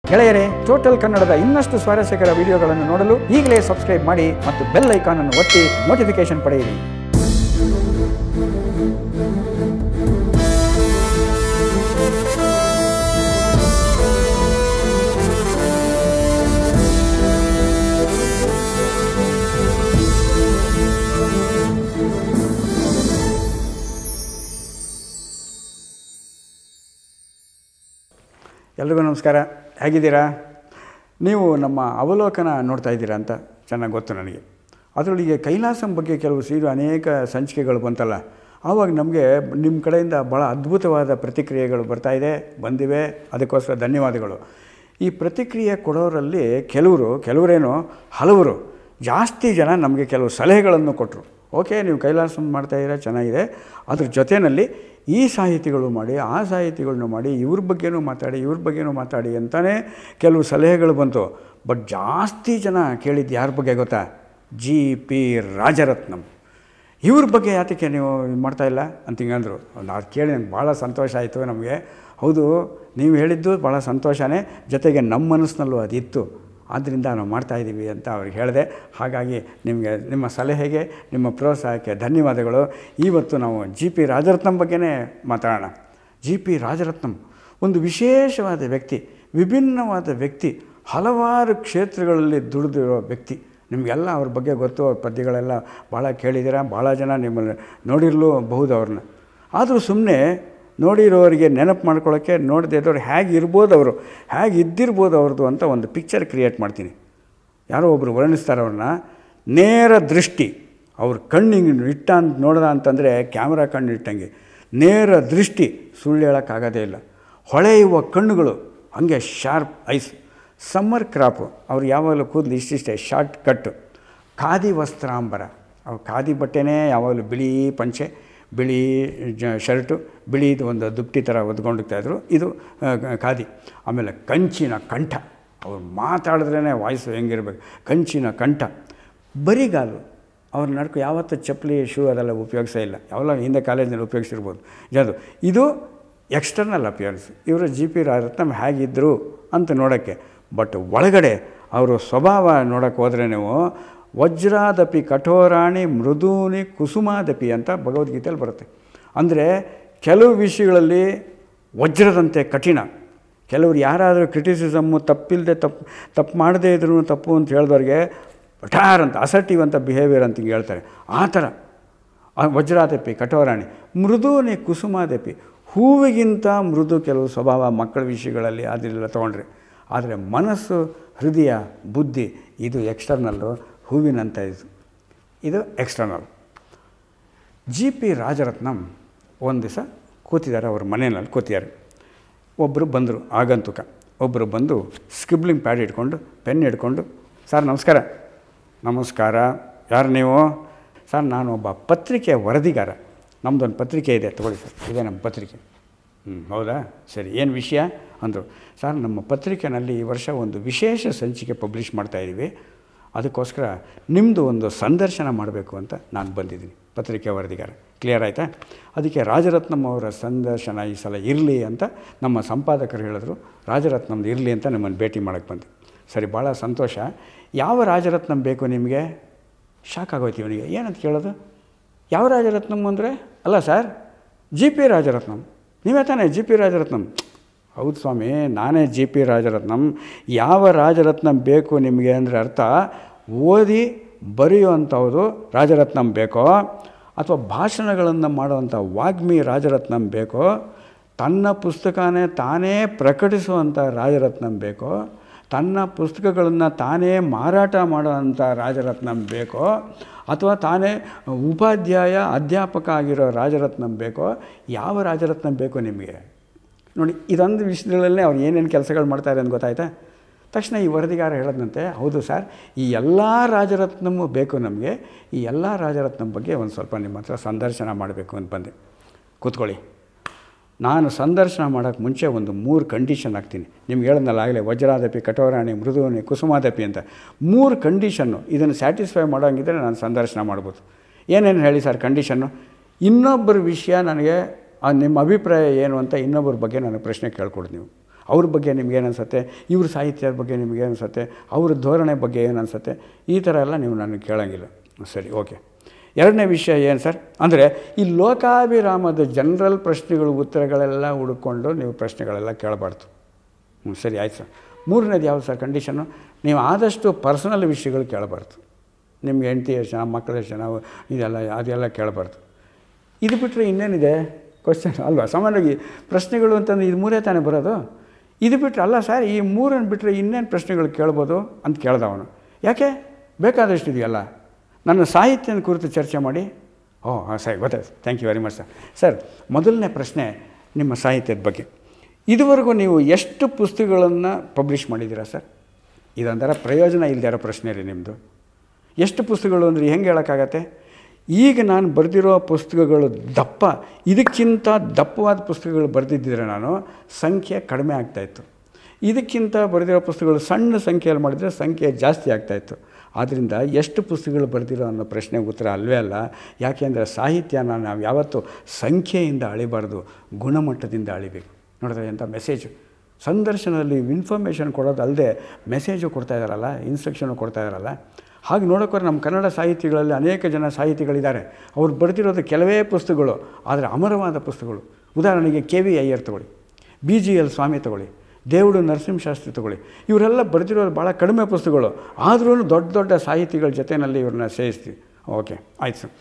ಗೆಳೆಯರೇ ಟೋಟಲ್ ಕನ್ನಡದ ಇನ್ನಷ್ಟು ಸ್ವಾರಸ್ಯಕರ ವಿಡಿಯೋಗಳನ್ನು ನೋಡಲು ಈಗಲೇ ಸಬ್ಸ್ಕ್ರೈಬ್ ಮಾಡಿ ಮತ್ತು ಬೆಲ್ ಐಕಾನ್ ಅನ್ನು ಒತ್ತಿ ನೋಟಿಫಿಕೇಶನ್ ಪಡೆಯಿರಿ ಎಲ್ರಿಗೂ ನಮಸ್ಕಾರ ಹೇಗಿದ್ದೀರಾ ನೀವು ನಮ್ಮ ಅವಲೋಕನ ನೋಡ್ತಾ ಇದ್ದೀರಾ ಅಂತ ಚೆನ್ನಾಗಿ ಗೊತ್ತು ನನಗೆ ಅದರೊಳಗೆ ಕೈಲಾಸಂ ಬಗ್ಗೆ ಕೆಲವು ಸೀರು ಅನೇಕ ಸಂಚಿಕೆಗಳು ಬಂತಲ್ಲ ಆವಾಗ ನಮಗೆ ನಿಮ್ಮ ಕಡೆಯಿಂದ ಭಾಳ ಅದ್ಭುತವಾದ ಪ್ರತಿಕ್ರಿಯೆಗಳು ಬರ್ತಾ ಇದೆ ಬಂದಿವೆ ಅದಕ್ಕೋಸ್ಕರ ಧನ್ಯವಾದಗಳು ಈ ಪ್ರತಿಕ್ರಿಯೆ ಕೊಡೋರಲ್ಲಿ ಕೆಲವರು ಕೆಲವರೇನೋ ಹಲವರು ಜಾಸ್ತಿ ಜನ ನಮಗೆ ಕೆಲವು ಸಲಹೆಗಳನ್ನು ಕೊಟ್ಟರು ಓಕೆ ನೀವು ಕೈಲಾಸಂ ಮಾಡ್ತಾಯಿದ್ದೀರಾ ಚೆನ್ನಾಗಿದೆ ಅದ್ರ ಜೊತೆಯಲ್ಲಿ ಈ ಸಾಹಿತಿಗಳು ಮಾಡಿ ಆ ಸಾಹಿತಿಗಳನ್ನ ಮಾಡಿ ಇವ್ರ ಬಗ್ಗೆನೂ ಮಾತಾಡಿ ಇವ್ರ ಬಗ್ಗೆನೂ ಮಾತಾಡಿ ಅಂತಲೇ ಕೆಲವು ಸಲಹೆಗಳು ಬಂತು ಬಟ್ ಜಾಸ್ತಿ ಜನ ಕೇಳಿದ್ದು ಯಾರ ಬಗ್ಗೆ ಗೊತ್ತಾ ಜಿ ಪಿ ರಾಜರತ್ನಂ ಇವ್ರ ಬಗ್ಗೆ ಯಾತಕ್ಕೆ ನೀವು ಇದು ಮಾಡ್ತಾಯಿಲ್ಲ ಅಂತ ಹಿಂಗಂದರು ಅದು ಕೇಳಿ ನಂಗೆ ಭಾಳ ಸಂತೋಷ ಆಯಿತು ನಮಗೆ ಹೌದು ನೀವು ಹೇಳಿದ್ದು ಭಾಳ ಸಂತೋಷನೇ ಜೊತೆಗೆ ನಮ್ಮ ಮನಸ್ಸಿನಲ್ಲೂ ಅದಿತ್ತು ಆದ್ದರಿಂದ ನಾವು ಮಾಡ್ತಾಯಿದ್ದೀವಿ ಅಂತ ಅವ್ರಿಗೆ ಹೇಳಿದೆ ಹಾಗಾಗಿ ನಿಮಗೆ ನಿಮ್ಮ ಸಲಹೆಗೆ ನಿಮ್ಮ ಪ್ರೋತ್ಸಾಹಕ್ಕೆ ಧನ್ಯವಾದಗಳು ಇವತ್ತು ನಾವು ಜಿ ಪಿ ರಾಜರತ್ನಂ ಬಗ್ಗೆನೇ ಮಾತಾಡೋಣ ಜಿ ಪಿ ರಾಜರತ್ನಂ ಒಂದು ವಿಶೇಷವಾದ ವ್ಯಕ್ತಿ ವಿಭಿನ್ನವಾದ ವ್ಯಕ್ತಿ ಹಲವಾರು ಕ್ಷೇತ್ರಗಳಲ್ಲಿ ದುಡಿದಿರೋ ವ್ಯಕ್ತಿ ನಿಮಗೆಲ್ಲ ಅವ್ರ ಬಗ್ಗೆ ಗೊತ್ತು ಅವ್ರ ಪದ್ಯಗಳೆಲ್ಲ ಭಾಳ ಕೇಳಿದ್ದೀರ ಭಾಳ ಜನ ನಿಮ್ಮನ್ನು ನೋಡಿರಲೂಬಹುದು ಅವ್ರನ್ನ ಆದರೂ ಸುಮ್ಮನೆ ನೋಡಿರೋರಿಗೆ ನೆನಪು ಮಾಡ್ಕೊಳ್ಳೋಕ್ಕೆ ನೋಡದೇ ಇದ್ದವ್ರು ಹೇಗೆ ಇರ್ಬೋದು ಅವರು ಹೇಗೆ ಇದ್ದಿರ್ಬೋದು ಅವ್ರದ್ದು ಅಂತ ಒಂದು ಪಿಕ್ಚರ್ ಕ್ರಿಯೇಟ್ ಮಾಡ್ತೀನಿ ಯಾರೋ ಒಬ್ಬರು ವರ್ಣಿಸ್ತಾರೆ ಅವ್ರನ್ನ ನೇರ ದೃಷ್ಟಿ ಅವ್ರ ಕಣ್ಣಿಗೆ ಇಟ್ಟ ಅಂತ ನೋಡ್ದ ಅಂತಂದರೆ ಕ್ಯಾಮ್ರಾ ಕಣ್ಣು ಇಟ್ಟಂಗೆ ನೇರ ದೃಷ್ಟಿ ಸುಳ್ಳು ಹೇಳೋಕ್ಕಾಗೋದೇ ಇಲ್ಲ ಹೊಳೆಯುವ ಕಣ್ಣುಗಳು ಹಾಗೆ ಶಾರ್ಪ್ ಐಸ್ ಸಮ್ಮರ್ ಕ್ರಾಪು ಅವ್ರು ಯಾವಾಗಲೂ ಕೂದಲು ಇಷ್ಟಿಷ್ಟೇ ಶಾರ್ಟ್ ಕಟ್ಟು ಖಾದಿ ವಸ್ತ್ರಾಂಬರ ಅವ್ರು ಖಾದಿ ಬಟ್ಟೆನೇ ಯಾವಾಗಲೂ ಬಿಳಿ ಪಂಚೆ ಬಿಳಿ ಜ ಶರ್ಟು ಬಿಳಿದು ಒಂದು ದುಪ್ಟಿ ಥರ ಹೊದ್ಕೊಂಡಿರ್ತಾಯಿದ್ರು ಇದು ಆ, ಖಾದಿ ಆಮೇಲೆ ಕಂಚಿನ ಕಂಠ ಅವ್ರು ಮಾತಾಡಿದ್ರೇ ವಾಯ್ಸು ಹೆಂಗಿರ್ಬೇಕು ಕಂಚಿನ ಕಂಠ ಬರಿಗಾಲು ಅವ್ರ ನಡ್ಕು ಯಾವತ್ತೂ ಚಪ್ಪಲಿ ಶೂ ಅದೆಲ್ಲ ಉಪಯೋಗಿಸೇ ಇಲ್ಲ ಯಾವಲ್ಲ ಹಿಂದೆ ಕಾಲೇಜಿನಲ್ಲಿ ಉಪಯೋಗಿಸಿರ್ಬೋದು ಅದು ಇದು ಎಕ್ಸ್ಟರ್ನಲ್ ಅಪಿಯರೆನ್ಸ್ ಇವರು ಜಿ ಪಿ ರಾಜರತ್ನಂ ಹೇಗಿದ್ದರು ಅಂತ ನೋಡೋಕ್ಕೆ ಬಟ್ ಒಳಗಡೆ ಅವರು ಸ್ವಭಾವ ನೋಡೋಕ್ಕೆ ಹೋದರೆ ನೀವು ವಜ್ರಾದಪಿ ಕಠೋರಾಣಿ ಮೃದೂನಿ ಕುಸುಮಾದಪಿ ಅಂತ ಭಗವದ್ಗೀತೆಯಲ್ಲಿ ಬರುತ್ತೆ ಅಂದರೆ ಕೆಲವು ವಿಷಯಗಳಲ್ಲಿ ವಜ್ರದಂತೆ ಕಠಿಣ ಕೆಲವ್ರು ಯಾರಾದರೂ ಕ್ರಿಟಿಸಿಸಮ್ಮು ತಪ್ಪಿಲ್ಲದೆ ತಪ್ಪು ತಪ್ಪು ಮಾಡದೇ ಇದ್ರೂ ತಪ್ಪು ಅಂತ ಹೇಳಿದವ್ರಿಗೆ ಪಠಾರ್ ಅಂತ ಅಸರ್ಟಿವ್ ಅಂತ ಬಿಹೇವಿಯರ್ ಅಂತ ಹಿಂಗೆ ಹೇಳ್ತಾರೆ ಆ ಥರ ಆ ವಜ್ರಾದಪಿ ಕಠೋರಾಣಿ ಮೃದೂನಿ ಕುಸುಮಾದಪಿ ಹೂವಿಗಿಂತ ಮೃದು ಕೆಲವು ಸ್ವಭಾವ ಮಕ್ಕಳ ವಿಷಯಗಳಲ್ಲಿ ಅದನ್ನೆಲ್ಲ ತೊಗೊಂಡ್ರೆ ಆದರೆ ಮನಸ್ಸು ಹೃದಯ ಬುದ್ಧಿ ಇದು ಎಕ್ಸ್ಟರ್ನಲ್ಲು ಹೂವಿನಂತ ಇದು ಇದು ಎಕ್ಸ್ಟರ್ನಲ್ ಜಿ ಪಿ ರಾಜರತ್ನಂ ಒಂದು ದಿವಸ ಕೂತಿದ್ದಾರೆ ಅವ್ರ ಮನೆಯಲ್ಲಿ ಕೂತಿದ್ದಾರೆ ಒಬ್ಬರು ಬಂದರು ಆಗಂತುಕ ಒಬ್ಬರು ಬಂದು ಸ್ಕ್ರಿಬ್ಲಿಂಗ್ ಪ್ಯಾಡ್ ಇಟ್ಕೊಂಡು ಪೆನ್ ಹಿಡ್ಕೊಂಡು ಸರ್ ನಮಸ್ಕಾರ ನಮಸ್ಕಾರ ಯಾರು ನೀವು ಸರ್ ನಾನು ಒಬ್ಬ ಪತ್ರಿಕೆಯ ವರದಿಗಾರ ನಮ್ಮದೊಂದು ಪತ್ರಿಕೆ ಇದೆ ತಗೊಳ್ಳಿ ಸರ್ ಇದೆ ನಮ್ಮ ಪತ್ರಿಕೆ ಹ್ಞೂ ಹೌದಾ ಸರಿ ಏನು ವಿಷಯ ಅಂದರು ಸರ್ ನಮ್ಮ ಪತ್ರಿಕೆಯಲ್ಲಿ ಈ ವರ್ಷ ಒಂದು ವಿಶೇಷ ಸಂಚಿಕೆ ಪಬ್ಲಿಷ್ ಮಾಡ್ತಾಯಿದ್ದೀವಿ ಅದಕ್ಕೋಸ್ಕರ ನಿಮ್ಮದು ಒಂದು ಸಂದರ್ಶನ ಮಾಡಬೇಕು ಅಂತ ನಾನು ಬಂದಿದ್ದೀನಿ ಪತ್ರಿಕೆ ವರದಿಗಾರ ಕ್ಲಿಯರ್ ಆಯಿತಾ ಅದಕ್ಕೆ ರಾಜರತ್ನಂ ಅವರ ಸಂದರ್ಶನ ಈ ಸಲ ಇರಲಿ ಅಂತ ನಮ್ಮ ಸಂಪಾದಕರು ಹೇಳಿದ್ರು ರಾಜರತ್ನಮ್ದು ಇರಲಿ ಅಂತ ನಮ್ಮನ್ನು ಭೇಟಿ ಮಾಡೋಕ್ಕೆ ಬಂದೆ ಸರಿ ಭಾಳ ಸಂತೋಷ ಯಾವ ರಾಜರತ್ನಂ ಬೇಕು ನಿಮಗೆ ಶಾಕ್ ಆಗೋಯ್ತು ಇವನಿಗೆ ಏನಂತ ಕೇಳೋದು ಯಾವ ರಾಜರತ್ನಂ ಅಂದರೆ ಅಲ್ಲ ಸರ್ ಜಿ ಪಿ ರಾಜರತ್ನಂ ನೀವೇ ತಾನೇ ಜಿ ಪಿ ರಾಜರತ್ನಂ ಹೌದು ಸ್ವಾಮಿ ನಾನೇ ಜಿ ಪಿ ರಾಜರತ್ನಂ ಯಾವ ರಾಜರತ್ನಂ ಬೇಕು ನಿಮಗೆ ಅಂದರೆ ಅರ್ಥ ಓದಿ ಬರೆಯುವಂಥವ್ದು ರಾಜರತ್ನಂ ಬೇಕೋ ಅಥವಾ ಭಾಷಣಗಳನ್ನು ಮಾಡುವಂಥ ವಾಗ್ಮಿ ರಾಜರತ್ನಂ ಬೇಕೋ ತನ್ನ ಪುಸ್ತಕನೇ ತಾನೇ ಪ್ರಕಟಿಸುವಂಥ ರಾಜರತ್ನಂ ಬೇಕೋ ತನ್ನ ಪುಸ್ತಕಗಳನ್ನು ತಾನೇ ಮಾರಾಟ ಮಾಡುವಂಥ ರಾಜರತ್ನಂ ಬೇಕೋ ಅಥವಾ ತಾನೇ ಉಪಾಧ್ಯಾಯ ಅಧ್ಯಾಪಕ ಆಗಿರೋ ರಾಜರತ್ನಂ ಬೇಕೋ ಯಾವ ರಾಜರತ್ನಂ ಬೇಕೋ ನಿಮಗೆ ನೋಡಿ ಇದೊಂದು ವಿಷಯದಲ್ಲೇ ಅವ್ರು ಏನೇನು ಕೆಲಸಗಳು ಮಾಡ್ತಾರೆ ಅಂತ ಗೊತ್ತಾಯ್ತಾ ತಕ್ಷಣ ಈ ವರದಿಗಾರ ಹೇಳದಂತೆ ಹೌದು ಸರ್ ಈ ಎಲ್ಲ ರಾಜರತ್ನಮೂ ಬೇಕು ನಮಗೆ ಈ ಎಲ್ಲ ರಾಜರತ್ನಂ ಬಗ್ಗೆ ಒಂದು ಸ್ವಲ್ಪ ನಿಮ್ಮ ಹತ್ರ ಸಂದರ್ಶನ ಮಾಡಬೇಕು ಅಂತ ಬಂದೆ ಕೂತ್ಕೊಳ್ಳಿ ನಾನು ಸಂದರ್ಶನ ಮಾಡೋಕ್ಕೆ ಮುಂಚೆ ಒಂದು ಮೂರು ಕಂಡೀಷನ್ ಹಾಕ್ತೀನಿ ನಿಮ್ಗೆ ಹೇಳಿದ್ನಲ್ಲ ಆಗಲೇ ವಜ್ರಾದಪಿ ಕಠೋರಾಣಿ ಮೃದುವನಿ ಕುಸುಮಾದಪಿ ಅಂತ ಮೂರು ಕಂಡೀಷನ್ನು ಇದನ್ನು ಸ್ಯಾಟಿಸ್ಫೈ ಮಾಡೋಂಗಿದ್ರೆ ನಾನು ಸಂದರ್ಶನ ಮಾಡ್ಬೋದು ಏನೇನು ಹೇಳಿ ಸರ್ ಕಂಡೀಷನ್ನು ಇನ್ನೊಬ್ಬರ ವಿಷಯ ನನಗೆ ಆ ನಿಮ್ಮ ಅಭಿಪ್ರಾಯ ಏನು ಅಂತ ಇನ್ನೊಬ್ಬರ ಬಗ್ಗೆ ನನಗೆ ಪ್ರಶ್ನೆ ಕೇಳ್ಕೊಡು ನೀವು ಅವ್ರ ಬಗ್ಗೆ ನಿಮ್ಗೇನು ಅನಿಸುತ್ತೆ ಇವ್ರ ಸಾಹಿತ್ಯದ ಬಗ್ಗೆ ನಿಮ್ಗೆ ಏನು ಅನಿಸುತ್ತೆ ಅವ್ರ ಧೋರಣೆ ಬಗ್ಗೆ ಏನು ಅನಿಸುತ್ತೆ ಈ ಥರ ಎಲ್ಲ ನೀವು ನನಗೆ ಕೇಳೋಂಗಿಲ್ಲ ಸರಿ ಓಕೆ ಎರಡನೇ ವಿಷಯ ಏನು ಸರ್ ಅಂದರೆ ಈ ಲೋಕಾಭಿರಾಮದ ಜನರಲ್ ಪ್ರಶ್ನೆಗಳು ಉತ್ತರಗಳೆಲ್ಲ ಹುಡುಕೊಂಡು ನೀವು ಪ್ರಶ್ನೆಗಳೆಲ್ಲ ಕೇಳಬಾರ್ದು ಹ್ಞೂ ಸರಿ ಆಯ್ತು ಸರ್ ಮೂರನೇದು ಯಾವುದು ಸರ್ ಕಂಡೀಷನ್ನು ನೀವು ಆದಷ್ಟು ಪರ್ಸನಲ್ ವಿಷಯಗಳು ಕೇಳಬಾರ್ದು ನಿಮ್ಗೆ ಹೆಂಡತಿ ಎಷ್ಟು ಜನ ಮಕ್ಕಳು ಎಷ್ಟು ಜನ ಇದೆಲ್ಲ ಅದೆಲ್ಲ ಕೇಳಬಾರ್ದು ಇದು ಬಿಟ್ಟರೆ ಇನ್ನೇನಿದೆ ಕ್ವಶನ್ ಅಲ್ವಾ ಸಾಮಾನ್ಯವಾಗಿ ಪ್ರಶ್ನೆಗಳು ಅಂತಂದ್ರೆ ಇದು ಮೂರೇ ತಾನೇ ಬರೋದು ಇದು ಬಿಟ್ಟರೆ ಅಲ್ಲ ಸರ್ ಈ ಮೂರನ್ನು ಬಿಟ್ಟರೆ ಇನ್ನೇನು ಪ್ರಶ್ನೆಗಳು ಕೇಳ್ಬೋದು ಅಂತ ಕೇಳ್ದ ಅವನು ಯಾಕೆ ಬೇಕಾದಷ್ಟು ಇದೆಯಲ್ಲ ನನ್ನ ಸಾಹಿತ್ಯದ ಕುರಿತು ಚರ್ಚೆ ಮಾಡಿ ಓ ಹಾಂ ಸರಿ ಗೊತ್ತಾಯ್ತು thank you very much sir sir ಮೊದಲನೇ ಪ್ರಶ್ನೆ ನಿಮ್ಮ ಸಾಹಿತ್ಯದ ಬಗ್ಗೆ ಇದುವರೆಗೂ ನೀವು ಎಷ್ಟು ಪುಸ್ತಕಗಳನ್ನು ಪಬ್ಲಿಷ್ ಮಾಡಿದ್ದೀರಾ ಸರ್ ಇದೊಂಥರ ಪ್ರಯೋಜನ ಇಲ್ಲದೆ ಇರೋ ಪ್ರಶ್ನೆ ರೀ ನಿಮ್ಮದು ಎಷ್ಟು ಪುಸ್ತಕಗಳು ಅಂದರೆ ಹೆಂಗೆ ಹೇಳೋಕ್ಕಾಗತ್ತೆ ಈಗ ನಾನು ಬರೆದಿರೋ ಪುಸ್ತಕಗಳು ದಪ್ಪ ಇದಕ್ಕಿಂತ ದಪ್ಪವಾದ ಪುಸ್ತಕಗಳು ಬರೆದಿದ್ದರೆ ನಾನು ಸಂಖ್ಯೆ ಕಡಿಮೆ ಆಗ್ತಾಯಿತ್ತು ಇದಕ್ಕಿಂತ ಬರೆದಿರೋ ಪುಸ್ತಕಗಳು ಸಣ್ಣ ಸಂಖ್ಯೆಯಲ್ಲಿ ಮಾಡಿದರೆ ಸಂಖ್ಯೆ ಜಾಸ್ತಿ ಆಗ್ತಾಯಿತ್ತು ಆದ್ದರಿಂದ ಎಷ್ಟು ಪುಸ್ತಕಗಳು ಬರೆದಿರೋ ಅನ್ನೋ ಪ್ರಶ್ನೆಗೆ ಉತ್ತರ ಅಲ್ವೇ ಅಲ್ಲ ಯಾಕೆಂದರೆ ಸಾಹಿತ್ಯನ ನಾವು ಯಾವತ್ತೂ ಸಂಖ್ಯೆಯಿಂದ ಅಳಿಬಾರ್ದು ಗುಣಮಟ್ಟದಿಂದ ಅಳಿಬೇಕು ನೋಡಿದ್ರೆ ಎಂಥ ಮೆಸೇಜು ಸಂದರ್ಶನದಲ್ಲಿ ಇನ್ಫಾರ್ಮೇಷನ್ ಕೊಡೋದು ಅಲ್ಲದೆ ಮೆಸೇಜು ಕೊಡ್ತಾ ಇದ್ದಾರಲ್ಲ ಇನ್ಸ್ಟ್ರಕ್ಷನು ಕೊಡ್ತಾ ಇದ್ದಾರಲ್ಲ ಹಾಗೆ ನೋಡೋಕ್ಕೋದ್ರೆ ನಮ್ಮ ಕನ್ನಡ ಸಾಹಿತಿಗಳಲ್ಲಿ ಅನೇಕ ಜನ ಸಾಹಿತಿಗಳಿದ್ದಾರೆ ಅವ್ರು ಬರೆದಿರೋದು ಕೆಲವೇ ಪುಸ್ತಕಗಳು ಆದರೆ ಅಮರವಾದ ಪುಸ್ತಕಗಳು ಉದಾಹರಣೆಗೆ ಕೆ ವಿ ಅಯ್ಯರ್ ತಗೊಳ್ಳಿ ಬಿ ಜಿ ಎಲ್ ಸ್ವಾಮಿ ತಗೊಳ್ಳಿ ದೇವುಡು ನರಸಿಂಹಶಾಸ್ತ್ರಿ ತಗೊಳ್ಳಿ ಇವರೆಲ್ಲ ಬರೆದಿರೋದು ಭಾಳ ಕಡಿಮೆ ಪುಸ್ತಕಗಳು ಆದ್ರೂ ದೊಡ್ಡ ದೊಡ್ಡ ಸಾಹಿತಿಗಳ ಜೊತೆಯಲ್ಲಿ ಇವ್ರನ್ನ ಸೇರಿಸ್ತೀವಿ ಓಕೆ ಆಯ್ತು ಸರ್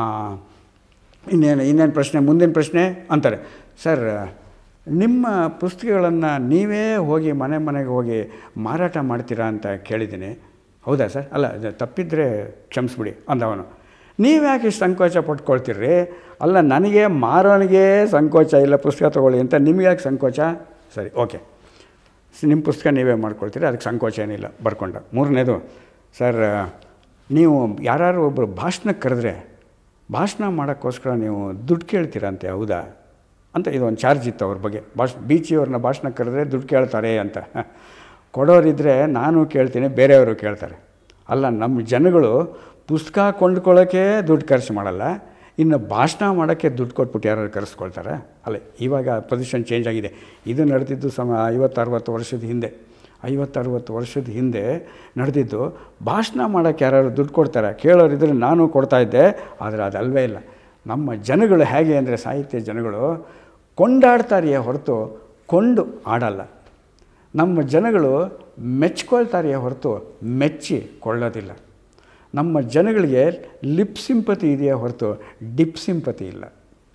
ಇನ್ನೇನು ಇನ್ನೇನು ಪ್ರಶ್ನೆ ಮುಂದಿನ ಪ್ರಶ್ನೆ ಅಂತಾರೆ ಸರ್ ನಿಮ್ಮ ಪುಸ್ತಕಗಳನ್ನು ನೀವೇ ಹೋಗಿ ಮನೆ ಮನೆಗೆ ಹೋಗಿ ಮಾರಾಟ ಮಾಡ್ತೀರಾ ಅಂತ ಕೇಳಿದ್ದೀನಿ ಹೌದಾ ಸರ್ ಅಲ್ಲ ಅದು ತಪ್ಪಿದರೆ ಕ್ಷಮಿಸ್ಬಿಡಿ ಅಂದವನು ನೀವ್ಯಾಕೆ ಇಷ್ಟು ಸಂಕೋಚ ಪಟ್ಕೊಳ್ತೀರಿ ಅಲ್ಲ ನನಗೆ ಮಾರೋನಿಗೆ ಸಂಕೋಚ ಇಲ್ಲ ಪುಸ್ತಕ ತೊಗೊಳ್ಳಿ ಅಂತ ನಿಮ್ಗೆ ಯಾಕೆ ಸಂಕೋಚ ಸರಿ ಓಕೆ ನಿಮ್ಮ ಪುಸ್ತಕ ನೀವೇ ಮಾಡ್ಕೊಳ್ತೀರಿ ಅದಕ್ಕೆ ಸಂಕೋಚ ಏನಿಲ್ಲ ಬರ್ಕೊಂಡ ಮೂರನೇದು ಸರ್ ನೀವು ಯಾರು ಒಬ್ಬರು ಭಾಷಣಕ್ಕೆ ಕರೆದ್ರೆ ಭಾಷಣ ಮಾಡೋಕ್ಕೋಸ್ಕರ ನೀವು ದುಡ್ಡು ಕೇಳ್ತೀರಂತೆ ಹೌದಾ ಅಂತ ಇದೊಂದು ಚಾರ್ಜ್ ಇತ್ತು ಅವ್ರ ಬಗ್ಗೆ ಭಾಷ ಬೀಚಿಯವ್ರನ್ನ ಭಾಷಣ ಕರೆದ್ರೆ ದುಡ್ಡು ಕೇಳ್ತಾರೆ ಅಂತ ಕೊಡೋರಿದ್ದರೆ ನಾನು ಕೇಳ್ತೀನಿ ಬೇರೆಯವರು ಕೇಳ್ತಾರೆ ಅಲ್ಲ ನಮ್ಮ ಜನಗಳು ಪುಸ್ತಕ ಕೊಂಡ್ಕೊಳ್ಳೋಕ್ಕೆ ದುಡ್ಡು ಖರ್ಚು ಮಾಡಲ್ಲ ಇನ್ನು ಭಾಷಣ ಮಾಡೋಕ್ಕೆ ದುಡ್ಡು ಕೊಟ್ಬಿಟ್ಟು ಯಾರು ಕರೆಸ್ಕೊಳ್ತಾರೆ ಅಲ್ಲ ಇವಾಗ ಪೊಸಿಷನ್ ಚೇಂಜ್ ಆಗಿದೆ ಇದು ನಡೆದಿದ್ದು ಸಮ ಐವತ್ತು ಅರವತ್ತು ವರ್ಷದ ಹಿಂದೆ ಐವತ್ತರವತ್ತು ವರ್ಷದ ಹಿಂದೆ ನಡೆದಿದ್ದು ಭಾಷಣ ಮಾಡೋಕ್ಕೆ ಯಾರು ದುಡ್ಡು ಕೊಡ್ತಾರೆ ಕೇಳೋರಿದ್ರೆ ನಾನು ಕೊಡ್ತಾಯಿದ್ದೆ ಆದರೆ ಅದಲ್ವೇ ಇಲ್ಲ ನಮ್ಮ ಜನಗಳು ಹೇಗೆ ಅಂದರೆ ಸಾಹಿತ್ಯ ಜನಗಳು ಕೊಂಡಾಡ್ತಾರೆಯೇ ಹೊರತು ಕೊಂಡು ಆಡಲ್ಲ ನಮ್ಮ ಜನಗಳು ಮೆಚ್ಕೊಳ್ತಾರೆಯೇ ಹೊರತು ಮೆಚ್ಚಿ ಕೊಳ್ಳೋದಿಲ್ಲ ನಮ್ಮ ಜನಗಳಿಗೆ ಲಿಪ್ ಸಿಂಪತಿ ಇದೆಯೇ ಹೊರತು ಡಿಪ್ ಸಿಂಪತಿ ಇಲ್ಲ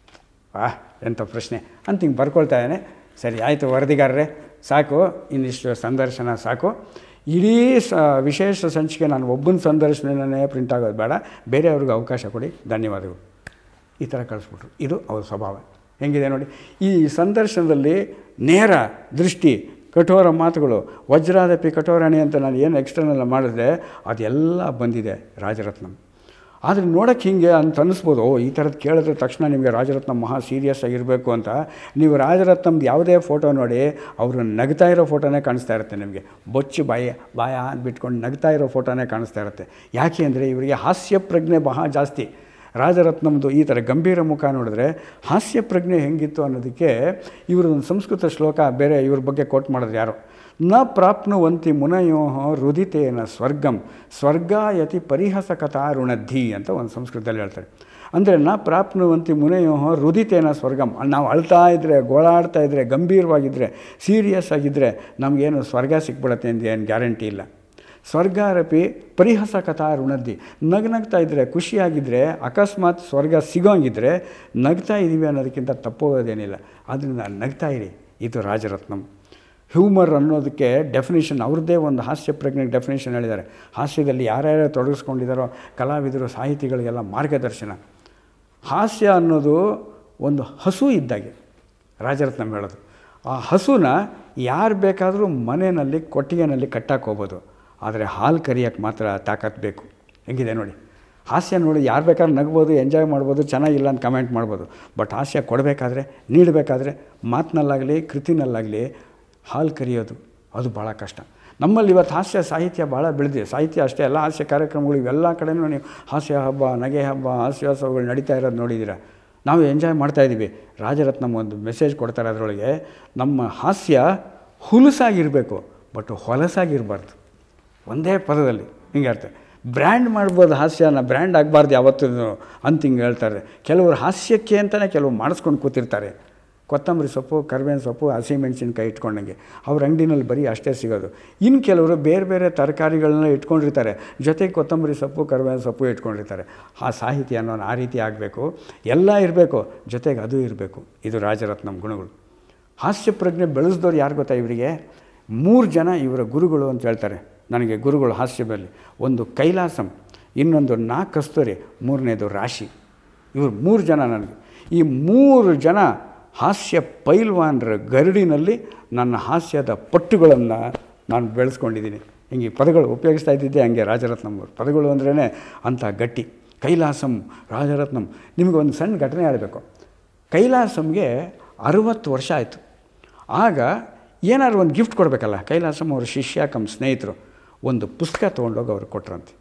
ಆ ಎಂಥ ಪ್ರಶ್ನೆ ಅಂತ ಹಿಂಗೆ ಬರ್ಕೊಳ್ತಾ ಇದ್ದಾನೆ ಸರಿ ಆಯಿತು ವರದಿಗಾರರೇ ಸಾಕು ಇನ್ನಿಷ್ಟು ಸಂದರ್ಶನ ಸಾಕು ಇಡೀ ಸ ವಿಶೇಷ ಸಂಚಿಕೆ ನಾನು ಒಬ್ಬನ ಸಂದರ್ಶನನೇ ಪ್ರಿಂಟ್ ಆಗೋದು ಬೇಡ ಬೇರೆಯವ್ರಿಗೆ ಅವಕಾಶ ಕೊಡಿ ಧನ್ಯವಾದಗಳು ಈ ಥರ ಕಳಿಸ್ಬಿಟ್ರು ಇದು ಅವ್ರ ಸ್ವಭಾವ ಹೆಂಗಿದೆ ನೋಡಿ ಈ ಸಂದರ್ಶನದಲ್ಲಿ ನೇರ ದೃಷ್ಟಿ ಕಠೋರ ಮಾತುಗಳು ವಜ್ರಾದಪಿ ಕಠೋರಣಿ ಅಂತ ನಾನು ಏನು ಎಕ್ಸ್ಟರ್ನಲ್ ಮಾಡಿದ್ರೆ ಅದೆಲ್ಲ ಬಂದಿದೆ ರಾಜರತ್ನಂ ಆದರೆ ನೋಡೋಕ್ಕೆ ಹಿಂಗೆ ಅಂತ ಅನ್ನಿಸ್ಬೋದು ಓ ಈ ಥರದ್ದು ಕೇಳಿದ್ರೆ ತಕ್ಷಣ ನಿಮಗೆ ರಾಜರತ್ನಂ ಮಹಾ ಸೀರಿಯಸ್ ಆಗಿರಬೇಕು ಅಂತ ನೀವು ರಾಜರತ್ನಮ್ದು ಯಾವುದೇ ಫೋಟೋ ನೋಡಿ ಅವರು ನಗ್ತಾ ಇರೋ ಫೋಟೋನೇ ಕಾಣಿಸ್ತಾ ಇರುತ್ತೆ ನಿಮಗೆ ಬೊಚ್ಚು ಬಾಯ ಬಾಯ ಬಿಟ್ಕೊಂಡು ನಗ್ತಾ ಇರೋ ಫೋಟೋನೇ ಕಾಣಿಸ್ತಾ ಇರುತ್ತೆ ಯಾಕೆ ಅಂದರೆ ಇವರಿಗೆ ಹಾಸ್ಯ ಪ್ರಜ್ಞೆ ಬಹಳ ಜಾಸ್ತಿ ರಾಜರತ್ನಮ್ದು ಈ ಥರ ಗಂಭೀರ ಮುಖ ನೋಡಿದ್ರೆ ಹಾಸ್ಯ ಪ್ರಜ್ಞೆ ಹೆಂಗಿತ್ತು ಅನ್ನೋದಕ್ಕೆ ಇವ್ರದೊಂದು ಸಂಸ್ಕೃತ ಶ್ಲೋಕ ಬೇರೆ ಇವ್ರ ಬಗ್ಗೆ ಕೋಟ್ ಮಾಡಿದ್ರು ಯಾರು ನ ಪ್ರಾಪ್ನುವಂತಿ ಮುನಯೋ ರುದಿತೇನ ಸ್ವರ್ಗಂ ಸ್ವರ್ಗಾಯತಿ ಪರಿಹಸಕಥಾ ಋಣದ್ಧಿ ಅಂತ ಒಂದು ಸಂಸ್ಕೃತದಲ್ಲಿ ಹೇಳ್ತಾರೆ ಅಂದರೆ ನ ಪ್ರಾಪ್ನುವಂತಿ ಮುನಯೋ ರುದಿತೇನ ಸ್ವರ್ಗಂ ನಾವು ಅಳ್ತಾ ಇದ್ದರೆ ಗೋಳಾಡ್ತಾ ಇದ್ದರೆ ಗಂಭೀರವಾಗಿದ್ದರೆ ಸೀರಿಯಸ್ ಆಗಿದ್ದರೆ ನಮಗೇನು ಸ್ವರ್ಗ ಸಿಕ್ಬಿಡತ್ತೆ ಅಂತ ಏನು ಗ್ಯಾರಂಟಿ ಇಲ್ಲ ಸ್ವರ್ಗಾರಪಿ ಪರಿಹಸ ಕಥಾ ಋಣದ್ದಿ ನಗ್ನಗ್ತಾ ಇದ್ದರೆ ಖುಷಿಯಾಗಿದ್ದರೆ ಅಕಸ್ಮಾತ್ ಸ್ವರ್ಗ ಸಿಗೋಂಗಿದ್ರೆ ನಗ್ತಾ ಇದ್ದೀವಿ ಅನ್ನೋದಕ್ಕಿಂತ ತಪ್ಪೋಗೋದೇನಿಲ್ಲ ಆದ್ದರಿಂದ ನಗ್ತಾ ಇರಿ ಇದು ರಾಜರತ್ನಂ ಹ್ಯೂಮರ್ ಅನ್ನೋದಕ್ಕೆ ಡೆಫಿನೇಷನ್ ಅವ್ರದ್ದೇ ಒಂದು ಹಾಸ್ಯ ಪ್ರಜ್ಞೆಗೆ ಡೆಫಿನೇಷನ್ ಹೇಳಿದ್ದಾರೆ ಹಾಸ್ಯದಲ್ಲಿ ಯಾರ್ಯಾರು ತೊಡಗಿಸ್ಕೊಂಡಿದ್ದಾರೋ ಕಲಾವಿದರು ಸಾಹಿತಿಗಳಿಗೆಲ್ಲ ಮಾರ್ಗದರ್ಶನ ಹಾಸ್ಯ ಅನ್ನೋದು ಒಂದು ಹಸು ಇದ್ದಾಗೆ ರಾಜರತ್ನಂ ಹೇಳೋದು ಆ ಹಸುನ ಯಾರು ಬೇಕಾದರೂ ಮನೆಯಲ್ಲಿ ಕೊಟ್ಟಿಗೆನಲ್ಲಿ ಕಟ್ಟಾಕೋಬೋದು ಆದರೆ ಹಾಲು ಕರಿಯೋಕ್ಕೆ ಮಾತ್ರ ತಾಕತ್ತು ಬೇಕು ಹೆಂಗಿದೆ ನೋಡಿ ಹಾಸ್ಯ ನೋಡಿ ಯಾರು ಬೇಕಾದ್ರೂ ನಗ್ಬೋದು ಎಂಜಾಯ್ ಮಾಡ್ಬೋದು ಚೆನ್ನಾಗಿಲ್ಲ ಅಂತ ಕಮೆಂಟ್ ಮಾಡ್ಬೋದು ಬಟ್ ಹಾಸ್ಯ ಕೊಡಬೇಕಾದ್ರೆ ನೀಡಬೇಕಾದ್ರೆ ಮಾತಿನಲ್ಲಾಗಲಿ ಕೃತಿನಲ್ಲಾಗಲಿ ಹಾಲು ಕರಿಯೋದು ಅದು ಭಾಳ ಕಷ್ಟ ನಮ್ಮಲ್ಲಿ ಇವತ್ತು ಹಾಸ್ಯ ಸಾಹಿತ್ಯ ಭಾಳ ಬೆಳೆದಿದೆ ಸಾಹಿತ್ಯ ಅಷ್ಟೇ ಎಲ್ಲ ಹಾಸ್ಯ ಕಾರ್ಯಕ್ರಮಗಳು ಇವೆಲ್ಲ ಕಡೆನೂ ನೀವು ಹಾಸ್ಯ ಹಬ್ಬ ನಗೆ ಹಬ್ಬ ಹಾಸ್ಯೋತ್ಸವಗಳು ನಡೀತಾ ಇರೋದು ನೋಡಿದ್ದೀರ ನಾವು ಎಂಜಾಯ್ ಮಾಡ್ತಾಯಿದ್ದೀವಿ ರಾಜರತ್ನಂ ಒಂದು ಮೆಸೇಜ್ ಕೊಡ್ತಾರೆ ಅದರೊಳಗೆ ನಮ್ಮ ಹಾಸ್ಯ ಹುಲಸಾಗಿರಬೇಕು ಬಟ್ ಹೊಲಸಾಗಿರಬಾರ್ದು ಒಂದೇ ಪದದಲ್ಲಿ ಹಿಂಗೆ ಅರ್ಥ ಬ್ರ್ಯಾಂಡ್ ಮಾಡ್ಬೋದು ಹಾಸ್ಯನ ಬ್ರ್ಯಾಂಡ್ ಆಗಬಾರ್ದು ಯಾವತ್ತೂ ಅಂತ ಹಿಂಗೆ ಹೇಳ್ತಾರೆ ಕೆಲವರು ಹಾಸ್ಯಕ್ಕೆ ಅಂತಲೇ ಕೆಲವು ಮಾಡಿಸ್ಕೊಂಡು ಕೂತಿರ್ತಾರೆ ಕೊತ್ತಂಬರಿ ಸೊಪ್ಪು ಕರಿಬೇವಿನ ಸೊಪ್ಪು ಹಸಿಮೆಣ್ಸಿನ್ಕಾಯಿ ಇಟ್ಕೊಂಡಂಗೆ ಅವ್ರ ಅಂಗಡಿನಲ್ಲಿ ಬರೀ ಅಷ್ಟೇ ಸಿಗೋದು ಇನ್ನು ಕೆಲವರು ಬೇರೆ ಬೇರೆ ತರಕಾರಿಗಳನ್ನ ಇಟ್ಕೊಂಡಿರ್ತಾರೆ ಜೊತೆಗೆ ಕೊತ್ತಂಬರಿ ಸೊಪ್ಪು ಕರಿಬೇವಿನ ಸೊಪ್ಪು ಇಟ್ಕೊಂಡಿರ್ತಾರೆ ಆ ಸಾಹಿತ್ಯ ಅನ್ನೋನು ಆ ರೀತಿ ಆಗಬೇಕು ಎಲ್ಲ ಇರಬೇಕು ಜೊತೆಗೆ ಅದು ಇರಬೇಕು ಇದು ರಾಜರತ್ನಂ ಗುಣಗಳು ಹಾಸ್ಯ ಪ್ರಜ್ಞೆ ಬೆಳೆಸಿದವ್ರು ಯಾರು ಗೊತ್ತಾ ಇವರಿಗೆ ಮೂರು ಜನ ಇವರ ಗುರುಗಳು ಅಂತ ಹೇಳ್ತಾರೆ ನನಗೆ ಗುರುಗಳು ಹಾಸ್ಯದಲ್ಲಿ ಒಂದು ಕೈಲಾಸಂ ಇನ್ನೊಂದು ನಾ ಕಸ್ತೂರಿ ಮೂರನೇದು ರಾಶಿ ಇವರು ಮೂರು ಜನ ನನಗೆ ಈ ಮೂರು ಜನ ಹಾಸ್ಯ ಪೈಲ್ವಾನ್ರ ಗರಡಿನಲ್ಲಿ ನನ್ನ ಹಾಸ್ಯದ ಪಟ್ಟುಗಳನ್ನು ನಾನು ಬೆಳೆಸ್ಕೊಂಡಿದ್ದೀನಿ ಹಿಂಗೆ ಈ ಪದಗಳು ಉಪಯೋಗಿಸ್ತಾ ಇದ್ದಿದ್ದೆ ಹಂಗೆ ರಾಜರತ್ನಂ ಅವರು ಪದಗಳು ಅಂದ್ರೇ ಅಂಥ ಗಟ್ಟಿ ಕೈಲಾಸಂ ರಾಜರತ್ನಂ ನಿಮಗೆ ಒಂದು ಸಣ್ಣ ಘಟನೆ ಆಡಬೇಕು ಕೈಲಾಸಂಗೆ ಅರುವತ್ತು ವರ್ಷ ಆಯಿತು ಆಗ ಏನಾದ್ರು ಒಂದು ಗಿಫ್ಟ್ ಕೊಡಬೇಕಲ್ಲ ಕೈಲಾಸಂ ಅವ್ರ ಶಿಷ್ಯ ಕಮ್ ಸ್ನೇಹಿತರು ಒಂದು ಪುಸ್ತಕ ತೊಗೊಂಡೋಗಿ ಅವ್ರು ಕೊಟ್ರಂತೆ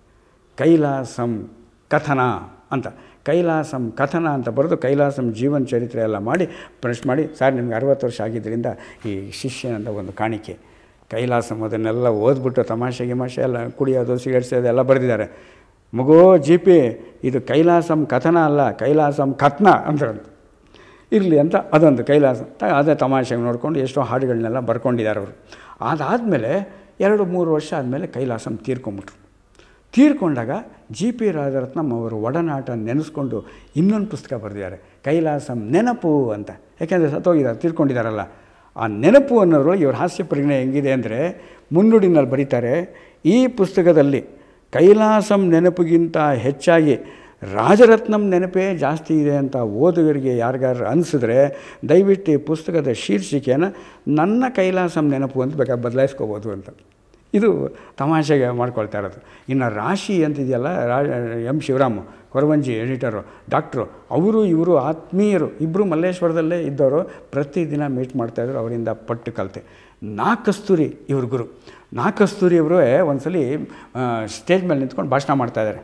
ಕೈಲಾಸಂ ಕಥನ ಅಂತ ಕೈಲಾಸಂ ಕಥನ ಅಂತ ಬರೆದು ಕೈಲಾಸಂ ಜೀವನ ಚರಿತ್ರೆ ಎಲ್ಲ ಮಾಡಿ ಪ್ರಶ್ನೆ ಮಾಡಿ ಸರ್ ನಿಮ್ಗೆ ಅರವತ್ತು ವರ್ಷ ಆಗಿದ್ದರಿಂದ ಈ ಶಿಷ್ಯನಂದ ಒಂದು ಕಾಣಿಕೆ ಕೈಲಾಸಂ ಅದನ್ನೆಲ್ಲ ಓದ್ಬಿಟ್ಟು ತಮಾಷೆ ಗಿಮಾಷೆ ಎಲ್ಲ ಕುಡಿಯೋದು ಸಿಗರೇಟ್ ಸೇದೋದು ಎಲ್ಲ ಬರೆದಿದ್ದಾರೆ ಮಗು ಜಿ ಪಿ ಇದು ಕೈಲಾಸಂ ಕಥನ ಅಲ್ಲ ಕೈಲಾಸಂ ಕಥನ ಅಂದ್ರಂತ ಇರಲಿ ಅಂತ ಅದೊಂದು ಕೈಲಾಸ ತ- ಅದೇ ತಮಾಷೆಗೆ ನೋಡಿಕೊಂಡು ಎಷ್ಟೋ ಹಾಡುಗಳನ್ನೆಲ್ಲ ಬರ್ಕೊಂಡಿದ್ದಾರೆ ಅವರು ಅದಾದಮೇಲೆ ಎರಡು ಮೂರು ವರ್ಷ ಆದಮೇಲೆ ಕೈಲಾಸಂ ತೀರ್ಕೊಂಬಿಟ್ರು ತೀರ್ಕೊಂಡಾಗ ಜಿ ಪಿ ರಾಜರತ್ನಂ ಅವರು ಒಡನಾಟ ನೆನೆಸ್ಕೊಂಡು ಇನ್ನೊಂದು ಪುಸ್ತಕ ಬರೆದಿದ್ದಾರೆ ಕೈಲಾಸಂ ನೆನಪು ಅಂತ ಯಾಕೆಂದರೆ ಸತ್ತೋಗಿದ್ದಾರೆ ತೀರ್ಕೊಂಡಿದ್ದಾರಲ್ಲ ಆ ನೆನಪು ಅನ್ನೋದ್ರೊಳಗೆ ಇವ್ರ ಹಾಸ್ಯ ಪ್ರಜ್ಞೆ ಹೆಂಗಿದೆ ಅಂದರೆ ಮುನ್ನುಡಿನಲ್ಲಿ ಬರೀತಾರೆ ಈ ಪುಸ್ತಕದಲ್ಲಿ ಕೈಲಾಸಂ ನೆನಪಿಗಿಂತ ಹೆಚ್ಚಾಗಿ ರಾಜರತ್ನಂ ನೆನಪೇ ಜಾಸ್ತಿ ಇದೆ ಅಂತ ಓದುಗರಿಗೆ ಯಾರಿಗಾರು ಅನಿಸಿದ್ರೆ ದಯವಿಟ್ಟು ಈ ಪುಸ್ತಕದ ಶೀರ್ಷಿಕೆಯನ್ನು ನನ್ನ ಕೈಲಾಸಂ ನೆನಪು ಅಂತ ಬೇಕಾದ್ರೆ ಬದಲಾಯಿಸ್ಕೋಬೋದು ಅಂತ ಇದು ತಮಾಷೆಗೆ ಮಾಡ್ಕೊಳ್ತಾ ಇರೋದು ಇನ್ನು ರಾಶಿ ಅಂತಿದೆಯಲ್ಲ Ra M Shivaram Koravanji editor doctor ಅವರು ಇವರು ಆತ್ಮೀಯರು ಇಬ್ಬರು ಮಲ್ಲೇಶ್ವರದಲ್ಲೇ ಇದ್ದವರು ಪ್ರತಿದಿನ ಮೀಟ್ ಮಾಡ್ತಾಯಿದ್ರು ಅವರಿಂದ ಪಟ್ಟು ಕಲಿತೆ ನಾ ಕಸ್ತೂರಿ ಇವ್ರ ಗುರು ನಾ ಕಸ್ತೂರಿ ಅವರು ಒಂದ್ಸಲಿ ಸ್ಟೇಜ್ ಮೇಲೆ ನಿಂತ್ಕೊಂಡು ಭಾಷಣ ಮಾಡ್ತಾಯಿದ್ದಾರೆ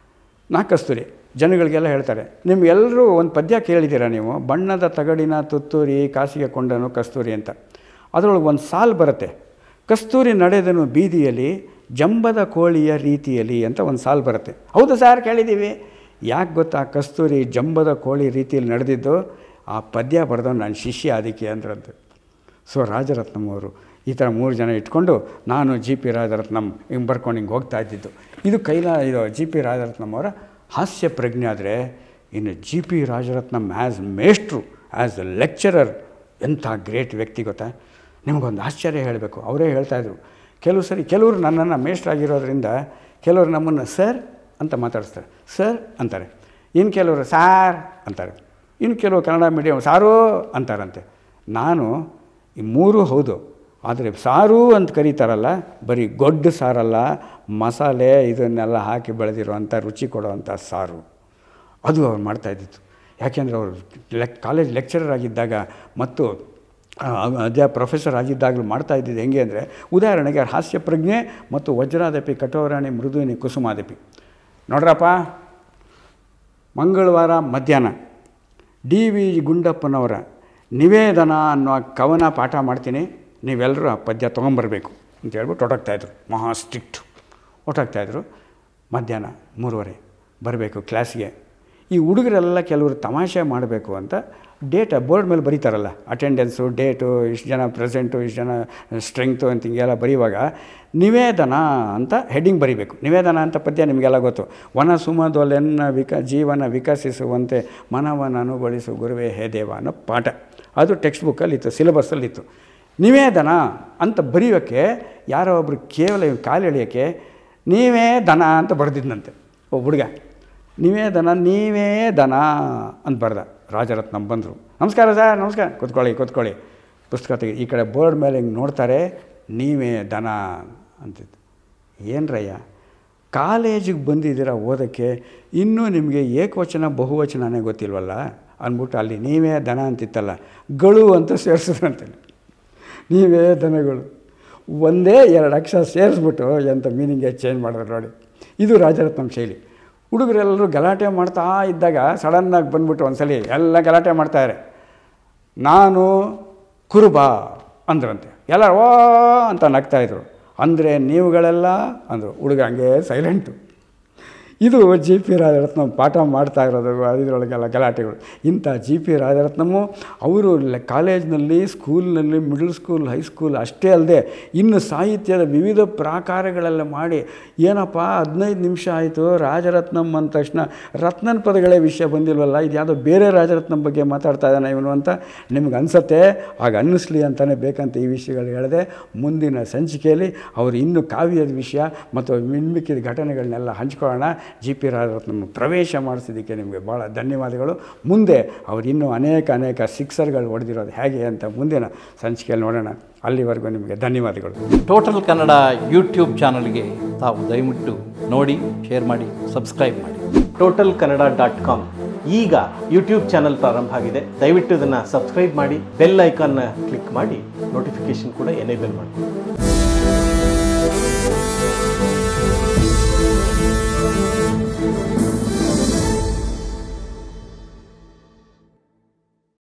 ನಾ ಕಸ್ತೂರಿ ಜನಗಳಿಗೆಲ್ಲ ಹೇಳ್ತಾರೆ ನಿಮ್ಗೆಲ್ಲರೂ ಒಂದು ಪದ್ಯ ಕೇಳಿದ್ದೀರಾ ನೀವು ಬಣ್ಣದ ತಗಡಿನ ತುತ್ತೂರಿ ಕಾಸಿಗೆ ಕೊಂಡನು ಕಸ್ತೂರಿ ಅಂತ ಅದರೊಳಗೆ ಒಂದು ಸಾಲು ಬರುತ್ತೆ ಕಸ್ತೂರಿ ನಡೆದನು ಬೀದಿಯಲ್ಲಿ ಜಂಬದ ಕೋಳಿಯ ರೀತಿಯಲ್ಲಿ ಅಂತ ಒಂದು ಸಾಲು ಬರುತ್ತೆ ಹೌದು ಸರ್ ಕೇಳಿದ್ದೀವಿ ಯಾಕೆ ಗೊತ್ತಾ ಕಸ್ತೂರಿ ಜಂಬದ ಕೋಳಿ ರೀತಿಯಲ್ಲಿ ನಡೆದಿದ್ದು ಆ ಪದ್ಯ ಬರೆದವ್ ನನ್ನ ಶಿಷ್ಯ ಅದಕ್ಕೆ ಅಂದ್ರಂತೆ ಸೊ ರಾಜರತ್ನಂ ಅವರು ಈ ಥರ ಮೂರು ಜನ ಇಟ್ಕೊಂಡು ನಾನು ಜಿ ಪಿ ರಾಜರತ್ನಂ ಹಿಂಗೆ ಬರ್ಕೊಂಡು ಹಿಂಗೆ ಹೋಗ್ತಾ ಇದ್ದಿದ್ದು ಇದು ಕೈಲಾ ಇದು ಜಿ ಪಿ ರಾಜರತ್ನಂ ಅವರ ಹಾಸ್ಯ ಪ್ರಜ್ಞೆ ಆದರೆ ಇನ್ನು ಜಿ ಪಿ ರಾಜರತ್ನಂ ಆ್ಯಸ್ ಮೇಷ್ಟ್ರು ಆ್ಯಸ್ ಎ ಲೆಕ್ಚರರ್ ಎಂಥ ಗ್ರೇಟ್ ವ್ಯಕ್ತಿ ಗೊತ್ತಾ ನಿಮಗೊಂದು ಆಶ್ಚರ್ಯ ಹೇಳಬೇಕು ಅವರೇ ಹೇಳ್ತಾಯಿದ್ರು ಕೆಲವು ಸರಿ ಕೆಲವರು ನನ್ನನ್ನು ಮೇಷ್ಟ್ರಾಗಿರೋದ್ರಿಂದ ಕೆಲವರು ನಮ್ಮನ್ನು ಸರ್ ಅಂತ ಮಾತಾಡಿಸ್ತಾರೆ ಸರ್ ಅಂತಾರೆ ಇನ್ನು ಕೆಲವರು ಸಾರ್ ಅಂತಾರೆ ಇನ್ನು ಕೆಲವು ಕನ್ನಡ ಮೀಡಿಯಮ್ ಸಾರು ಅಂತಾರಂತೆ ನಾನು ಈ ಮೂರೂ ಹೌದು ಆದರೆ ಸಾರು ಅಂತ ಕರೀತಾರಲ್ಲ ಬರೀ ಗೊಡ್ಡು ಸಾರಲ್ಲ ಮಸಾಲೆ ಇದನ್ನೆಲ್ಲ ಹಾಕಿ ಬೆಳೆದಿರುವಂಥ ರುಚಿ ಕೊಡುವಂಥ ಸಾರು ಅದು ಅವ್ರು ಮಾಡ್ತಾಯಿದ್ದಿತ್ತು ಯಾಕೆಂದರೆ ಅವರು ಲೆಕ್ ಕಾಲೇಜ್ ಲೆಕ್ಚರರ್ ಆಗಿದ್ದಾಗ ಮತ್ತು ಆ, ಅಧ್ಯಾಪ ಪ್ರೊಫೆಸರ್ ಆಗಿದ್ದಾಗಲೂ ಮಾಡ್ತಾ ಇದ್ದಿದ್ದು ಹೆಂಗೆ ಅಂದರೆ ಉದಾಹರಣೆಗೆ ಹಾಸ್ಯ ಪ್ರಜ್ಞೆ ಮತ್ತು ವಜ್ರಾದಪಿ ಕಠೋರಾಣಿ ಮೃದುವಿನಿ ಕುಸುಮಾದಪಿ ನೋಡ್ರಪ್ಪ ಮಂಗಳವಾರ ಮಧ್ಯಾಹ್ನ ಡಿ ವಿ ಗುಂಡಪ್ಪನವರ ನಿವೇದನ ಅನ್ನೋ ಕವನ ಪಾಠ ಮಾಡ್ತೀನಿ ನೀವೆಲ್ಲರೂ ಆ ಪದ್ಯ ತೊಗೊಂಬರ್ಬೇಕು ಅಂತ ಹೇಳ್ಬಿಟ್ಟು ಹೊರಟಾಗ್ತಾಯಿದ್ರು ಮಹಾ ಸ್ಟ್ರಿಕ್ಟ್ ಹೊರಟಾಗ್ತಾಯಿದ್ರು ಮಧ್ಯಾಹ್ನ ಮೂರುವರೆ ಬರಬೇಕು ಕ್ಲಾಸ್ಗೆ ಈ ಹುಡುಗರೆಲ್ಲ ಕೆಲವರು ತಮಾಷೆ ಮಾಡಬೇಕು ಅಂತ ಡೇಟ್ ಬೋರ್ಡ್ ಮೇಲೆ ಬರೀತಾರಲ್ಲ ಅಟೆಂಡೆನ್ಸು ಡೇಟು ಇಷ್ಟು ಜನ ಪ್ರೆಸೆಂಟು ಇಷ್ಟು ಜನ ಸ್ಟ್ರೆಂಗ್ತು ಅಂತ ಹಿಂಗೆಲ್ಲ ಬರೆಯುವಾಗ ನಿವೇದನ ಅಂತ ಹೆಡ್ಡಿಂಗ್ ಬರೀಬೇಕು ನಿವೇದನ ಅಂತ ಪದ್ಯ ನಿಮಗೆಲ್ಲ ಗೊತ್ತು ವನ ಸುಮದೊಲೆನ್ನ ವಿಕ ಜೀವನ ವಿಕಸಿಸುವಂತೆ ಮನವನ್ನು ಅನುಗೊಳಿಸು ಗುರುವೇ ಹೇ ದೇವ ಅನ್ನೋ ಪಾಠ ಅದು ಟೆಕ್ಸ್ಟ್ ಬುಕ್ಕಲ್ಲಿತ್ತು ಸಿಲೆಬಸ್ಸಲ್ಲಿತ್ತು ನಿವೇದನ ಅಂತ ಬರೆಯೋಕ್ಕೆ ಯಾರೋ ಒಬ್ಬರು ಕೇವಲ ಇವ್ನು ಕಾಲು ಎಳೆಯೋಕ್ಕೆ ನೀವೇ ದನ ಅಂತ ಬರೆದಿದ್ದಂತೆ ಒಬ್ಬ ಹುಡುಗ ನೀವೇ ದನ ನೀವೇ ದನ ಅಂತ ಬರ್ದ ರಾಜರತ್ನಂ ಬಂದರು ನಮಸ್ಕಾರ ಸರ್ ನಮಸ್ಕಾರ ಕೂತ್ಕೊಳ್ಳಿ ಕೂತ್ಕೊಳ್ಳಿ ಪುಸ್ತಕ ತೆಗಿ ಈ ಕಡೆ ಬೋರ್ಡ್ ಮೇಲೆ ಹಿಂಗೆ ನೋಡ್ತಾರೆ ನೀವೇ ದನ ಅಂತಿದ್ದು ಏನ್ರಯ್ಯ ಕಾಲೇಜಿಗೆ ಬಂದಿದ್ದೀರ ಓದೋಕ್ಕೆ ಇನ್ನೂ ನಿಮಗೆ ಏಕವಚನ ಬಹುವಚನನೇ ಗೊತ್ತಿಲ್ವಲ್ಲ ಅಂದ್ಬಿಟ್ಟು ಅಲ್ಲಿ ನೀವೇ ದನ ಅಂತಿತ್ತಲ್ಲ ಗಳು ಅಂತ ಸೇರಿಸಿದ್ರಂತೆ ನೀವೇ ದನಗಳು ಒಂದೇ ಎರಡು ಅಕ್ಷರ ಸೇರಿಸ್ಬಿಟ್ಟು ಎಂಥ ಮೀನಿಂಗೇ ಚೇಂಜ್ ಮಾಡಿದ್ರು ನೋಡಿ ಇದು ರಾಜರತ್ನಂ ಶೈಲಿ ಹುಡುಗರೆಲ್ಲರೂ ಗಲಾಟೆ ಮಾಡ್ತಾ ಇದ್ದಾಗ ಸಡನ್ನಾಗಿ ಬಂದ್ಬಿಟ್ಟು ಒಂದ್ಸಲಿ ಎಲ್ಲ ಗಲಾಟೆ ಮಾಡ್ತಾರೆ ನಾನು ಕುರುಬ ಅಂದ್ರಂತೆ ಎಲ್ಲರೂ ಓ ಅಂತ ನಗ್ತಾಯಿದ್ರು ಅಂದರೆ ನೀವುಗಳೆಲ್ಲ ಅಂದರು ಹುಡುಗ ಹಂಗೆ ಸೈಲೆಂಟು ಇದು ಜಿ ಪಿ ರಾಜರತ್ನಂ ಪಾಠ ಮಾಡ್ತಾ ಇರೋದು ಇದರೊಳಗೆಲ್ಲ ಗಲಾಟೆಗಳು ಇಂಥ ಜಿ ಪಿ ರಾಜರತ್ನಮು ಅವರು ಲೆ- ಕಾಲೇಜ್ನಲ್ಲಿ ಸ್ಕೂಲ್ನಲ್ಲಿ ಮಿಡಲ್ ಸ್ಕೂಲ್ ಹೈಸ್ಕೂಲ್ ಅಷ್ಟೇ ಅಲ್ಲದೆ ಇನ್ನು ಸಾಹಿತ್ಯದ ವಿವಿಧ ಪ್ರಾಕಾರಗಳೆಲ್ಲ ಮಾಡಿ ಏನಪ್ಪ ಹದಿನೈದು ನಿಮಿಷ ಆಯಿತು ರಾಜರತ್ನಂ ಅಂದ ತಕ್ಷಣ ರತ್ನನ್ ಪದಗಳೇ ವಿಷಯ ಬಂದಿಲ್ವಲ್ಲ ಇದು ಯಾವುದೋ ಬೇರೆ ರಾಜರತ್ನಂ ಬಗ್ಗೆ ಮಾತಾಡ್ತಾ ಇದ್ದಾನೆ ಇವನು ಅಂತ ನಿಮ್ಗೆ ಅನಿಸುತ್ತೆ ಆಗ ಅನ್ನಿಸ್ಲಿ ಅಂತಲೇ ಬೇಕಂತ ಈ ವಿಷಯಗಳು ಹೇಳಿದೆ ಮುಂದಿನ ಸಂಚಿಕೆಯಲ್ಲಿ ಅವರು ಇನ್ನೂ ಕಾವ್ಯದ ವಿಷಯ ಮತ್ತು ಮಿನ್ಮಿಕ್ಕಿದ ಘಟನೆಗಳನ್ನೆಲ್ಲ ಹಂಚ್ಕೊಳ್ಳೋಣ ಜಿ ಪಿ ರಾಜರತ್ನಂ ಪ್ರವೇಶ ಮಾಡಿಸಿದ್ದಕ್ಕೆ ನಿಮಗೆ ಭಾಳ ಧನ್ಯವಾದಗಳು ಮುಂದೆ ಅವರು ಇನ್ನೂ ಅನೇಕ ಅನೇಕ ಸಿಕ್ಸರ್ಗಳು ಹೊಡೆದಿರೋದು ಹೇಗೆ ಅಂತ ಮುಂದಿನ ಸಂಚಿಕೆಯಲ್ಲಿ ನೋಡೋಣ ಅಲ್ಲಿವರೆಗೂ ನಿಮಗೆ ಧನ್ಯವಾದಗಳು ಟೋಟಲ್ ಕನ್ನಡ ಯೂಟ್ಯೂಬ್ ಚಾನಲ್ಗೆ ತಾವು ದಯವಿಟ್ಟು ನೋಡಿ ಶೇರ್ ಮಾಡಿ ಸಬ್ಸ್ಕ್ರೈಬ್ ಮಾಡಿ ಟೋಟಲ್ ಕನ್ನಡ ಡಾಟ್ ಕಾಮ್ ಈಗ ಯೂಟ್ಯೂಬ್ ಚಾನಲ್ ಪ್ರಾರಂಭ ಆಗಿದೆ ದಯವಿಟ್ಟು ಇದನ್ನು ಸಬ್ಸ್ಕ್ರೈಬ್ ಮಾಡಿ ಬೆಲ್ ಐಕಾನ್ನ ಕ್ಲಿಕ್ ಮಾಡಿ ನೋಟಿಫಿಕೇಶನ್ ಕೂಡ ಎನೇಬಲ್ ಮಾಡಿ